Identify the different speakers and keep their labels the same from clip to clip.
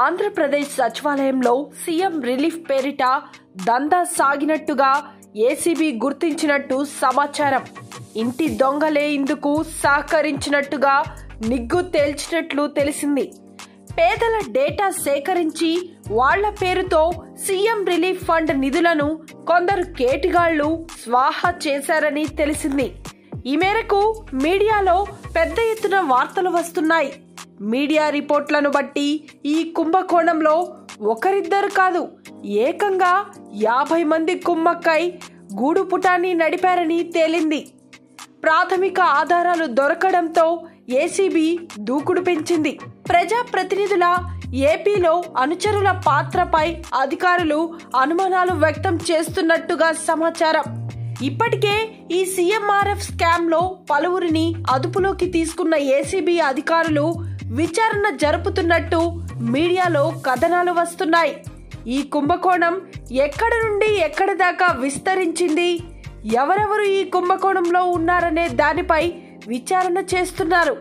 Speaker 1: ఆంధ్రప్రదేశ్ సచివాలయంలో CM relief పేరిట దందా సాగినట్టుగా ఏసీబీ గుర్తించినట్టు సమాచారం ఇంటి దొంగలే ఇందుకు సహకరించినట్టుగా నిగ్గు తేల్చినట్లు తెలిసింది పేదల డేటా సేకరించి వాళ్ల పేరుతో సీఎం రిలీఫ్ ఫండ్ నిధులను కొందరు కేటిగాళ్లు స్వాహా చేశారని తెలిసింది ఈ మేరకు మీడియాలో పెద్ద ఎత్తున వార్తలు వస్తున్నాయి మీడియా రిపోర్ట్లను బట్టి ఈ కుంభకోణంలో ఒకరిద్దరు కాదు ఏకంగా యాభై మంది కుమ్మక్కై గూడు పుటాన్ని నడిపారని తేలింది ప్రాథమిక ఆధారాలు దొరకడంతో ఏసీబీ దూకుడు పెంచింది ప్రజాప్రతినిధుల ఏపీలో అనుచరుల పాత్రపై అధికారులు అనుమానాలు వ్యక్తం చేస్తున్నట్టుగా సమాచారం ఇప్పటికే ఈ సీఎంఆర్ఎఫ్ స్కామ్ లో పలువురిని అదుపులోకి తీసుకున్న ఏసీబీ అధికారులు విచారణ జరుపుతున్నట్టు మీడియాలో కథనాలు వస్తున్నాయి ఈ కుంభకోణం ఎక్కడి నుండి ఎక్కడి దాకా విస్తరించింది ఎవరెవరు ఈ కుంభకోణంలో ఉన్నారనే దానిపై విచారణ చేస్తున్నారు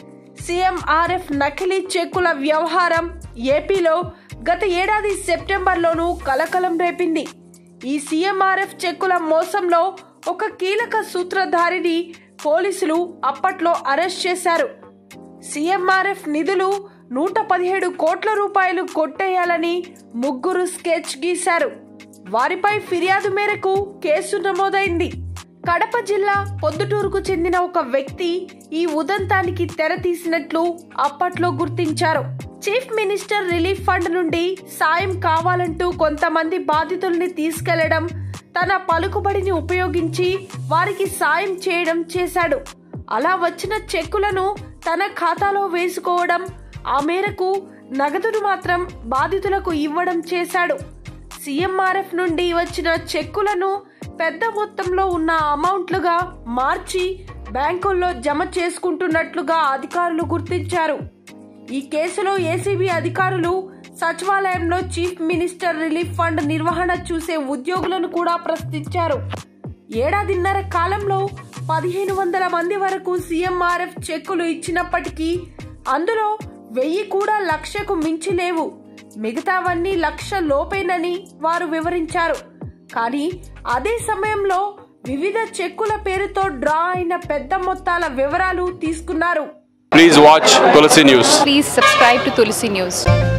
Speaker 1: సీఎంఆర్ఎఫ్ నకిలీ చెక్కుల వ్యవహారం ఏపీలో గత ఏడాది సెప్టెంబర్లోనూ కలకలం రేపింది ఈ సీఎంఆర్ఎఫ్ చెక్కుల మోసంలో ఒక కీలక సూత్రధారిని పోలీసులు అప్పట్లో అరెస్ట్ చేశారు సీఎంఆర్ఎఫ్ నిధులు నూట పదిహేడు కోట్ల రూపాయలు కొట్టేయాలని ముగ్గురు స్కెచ్ గీశారు వారిపై ఫిర్యాదు మేరకు కేసు నమోదైంది కడప జిల్లా పొద్దుటూరుకు చెందిన ఒక వ్యక్తి ఈ ఉదంతానికి తెర తీసినట్లు అప్పట్లో గుర్తించారు చీఫ్ మినిస్టర్ రిలీఫ్ ఫండ్ నుండి సాయం కావాలంటూ కొంతమంది బాధితుల్ని తీసుకెళ్లడం తన పలుకుబడిని ఉపయోగించి వారికి సాయం చేయడం చేశాడు అలా వచ్చిన చెక్కులను తన ఖాతాలో వేసుకోవడం ఆ మేరకు నగదును మాత్రం బాధితులకు ఇవ్వడం చేశాడు సీఎంఆర్ఎఫ్ నుండి వచ్చిన చెక్కులను పెద్ద మొత్తంలో ఉన్న అమౌంట్లుగా మార్చి బ్యాంకుల్లో జమ చేసుకుంటున్నట్లుగా అధికారులు గుర్తించారు ఈ కేసులో ఏసీబీ అధికారులు సచివాలయంలో చీఫ్ మినిస్టర్ రిలీఫ్ ఫండ్ నిర్వహణ చూసే ఉద్యోగులను కూడా ప్రశ్నించారు ఏడాదిన్నర కాలంలో పదిహేను వందల మంది వరకు సీఎంఆర్ఎఫ్ చెక్కులు ఇచ్చినప్పటికీ అందులో వెయ్యి కూడా లక్షకు మించి లేవు మిగతావన్నీ లక్ష లోపేనని వారు వివరించారు కానీ అదే సమయంలో వివిధ చెక్కుల పేరుతో డ్రా అయిన పెద్ద మొత్తాల వివరాలు తీసుకున్నారు
Speaker 2: Please watch Tulsi News.
Speaker 3: Please subscribe to Tulsi News.